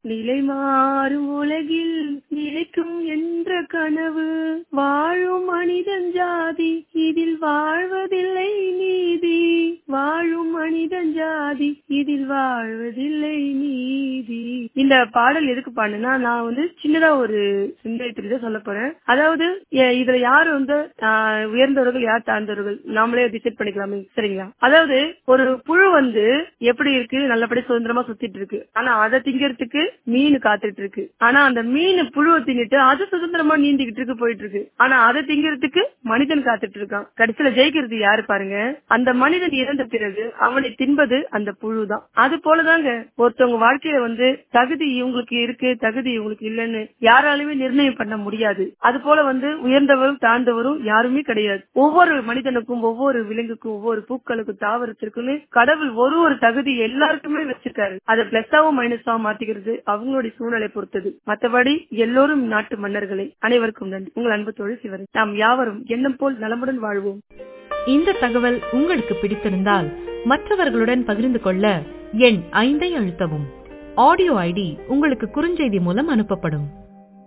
நிலை மாறும் உலகில் நிலைக்கும் என்ற கனவு வாழும் மனிதன் ஜாதி இதில் வாழ்வதில்லை நீதி வாழும் மனிதன் ஜாதி இதில் வாழ்வதில்லை நீதி இந்த பாடல் எதுக்கு பாடுனா நான் வந்து சின்னதா ஒரு சிந்தனை தெரிஞ்ச சொல்ல போறேன் அதாவது எ- இதுல யாரு வந்து ஆஹ், உயர்ந்தவர்கள் யார் தாழ்ந்தவர்கள் நாமளே டிசைட் பண்ணிக்கலாமே சரிங்களா அதாவது ஒரு புழு வந்து எப்படி இருக்கு நல்லபடி சுதந்திரமா சுத்திட்டு இருக்கு ஆனா அதை திங்கிறதுக்கு மீன் காத்துட்டு இருக்கு ஆனா அந்த மீன் புழுவை தின்னுட்டு அது சுதந்திரமா நீந்திக்கிட்டு இருக்கு போயிட்டு இருக்கு ஆனா அதை திங்கிறதுக்கு மனிதன் காத்துட்டு இருக்கான் கடைசியில ஜெயிக்கிறது யாரு பாருங்க அந்த மனிதன் இறந்த பிறகு அவனை தின்பது அந்த புழு தான் அது போலதாங்க ஒருத்தவங்க வாழ்க்கையில வந்து தகுதி இவங்களுக்கு இருக்கு தகுதி இவங்களுக்கு இல்லைன்னு யாராலுமே நிர்ணயம் பண்ண முடியாது அது போல வந்து உயர்ந்தவரும் தாழ்ந்தவரும் யாருமே கிடையாது ஒவ்வொரு மனிதனுக்கும் ஒவ்வொரு விலங்குக்கும் ஒவ்வொரு பூக்களுக்கும் தாவரத்திற்குன்னு கடவுள் ஒரு ஒரு தகுதி எல்லாருக்குமே வச்சிருக்காரு அதை பிளஸ்ஸாவும் மைனஸாவும் மாத்திக்கிறது அவங்களுடைய சூழ்நிலை பொறுத்தது மற்றபடி எல்லோரும் நாட்டு மன்னர்களே அனைவருக்கும் நன்றி உங்கள் அன்பு தொழில் சிவரை நாம் யாவரும் எண்ணம் போல் நலமுடன் வாழ்வோம் இந்த தகவல் உங்களுக்கு பிடித்திருந்தால் மற்றவர்களுடன் பகிர்ந்து கொள்ள எண் ஐந்தை அழுத்தவும் ஆடியோ ஐடி உங்களுக்கு குறுஞ்செய்தி மூலம் அனுப்பப்படும்